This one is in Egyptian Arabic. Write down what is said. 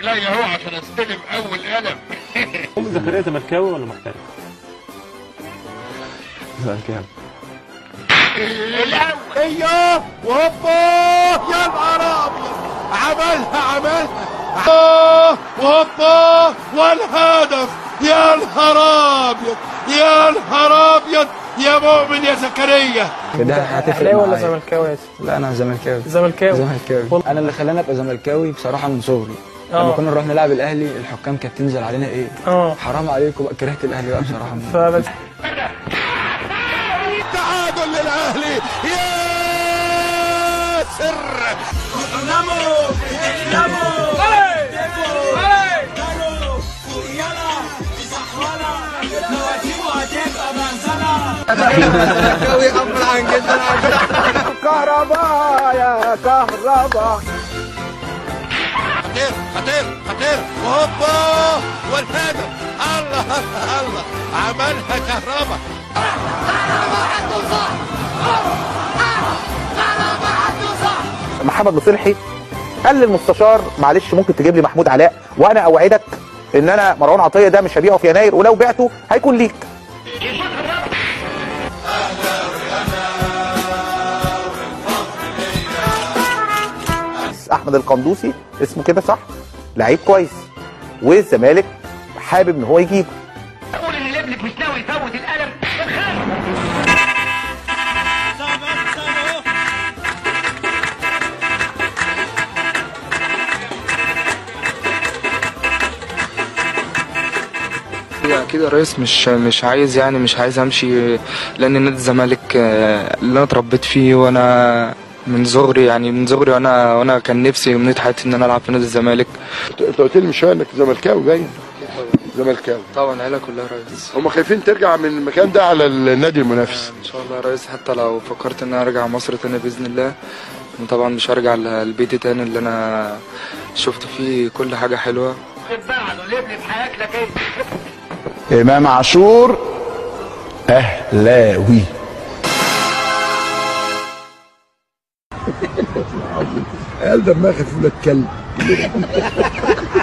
عليا اهو عشان استلم اول قلم ام زكريا زملكاوي ولا محترف؟ زملكاوي الاول ايوه وهوبا يا نهار ابيض عملها عملها آه، وهوبا والهدف يا نهار ابيض يا نهار ابيض يا مؤمن يا زكريا ده هتفرق اهلاوي ولا معايا. زملكاوي يا سيدي؟ لا انا زملكاوي زملكاوي زملكاوي والله. انا اللي خلاني ابقى زملكاوي بصراحه من صغري آه. لما كنا نروح نلعب الاهلي الحكام كانت تنزل علينا ايه اه حرام عليكم بقى كرهت الاهلي بقى بصراحه من فبس تعادل للاهلي يا سر كهرباء يا كهرباء خطير خطير خطير وهوبا والهدف الله الله الله عملها كهرباء محمد مصلحي قال للمستشار معلش ممكن تجيب لي محمود علاء وانا اوعدك ان انا مروان عطيه ده مش هبيعه في يناير ولو بعته هيكون ليك احمد القندوسي اسمه كده صح لعيب كويس والزمالك حابب ان هو يجيبه اقول ان لبلب مش ناوي يفوت القلم اكيد يا ريس مش مش عايز يعني مش عايز امشي لان نادي الزمالك آه، اللي انا اتربيت فيه وانا من صغري يعني من صغري وانا وانا كان نفسي امنيه حياتي ان انا العب في نادي الزمالك انت قلت لي من شويه انك زملكاوي باين زملكاوي طبعا العيله كلها يا ريس هم خايفين ترجع من المكان ده على النادي المنافس ان شاء الله يا ريس حتى لو فكرت ان انا ارجع مصر تاني باذن الله طبعا مش هرجع لبيتي تاني اللي انا شفت فيه كل حاجه حلوه بعده لبلب هياكلك ايه امام عاشور اهلاوي قال دماغ خفيف ولاد كلب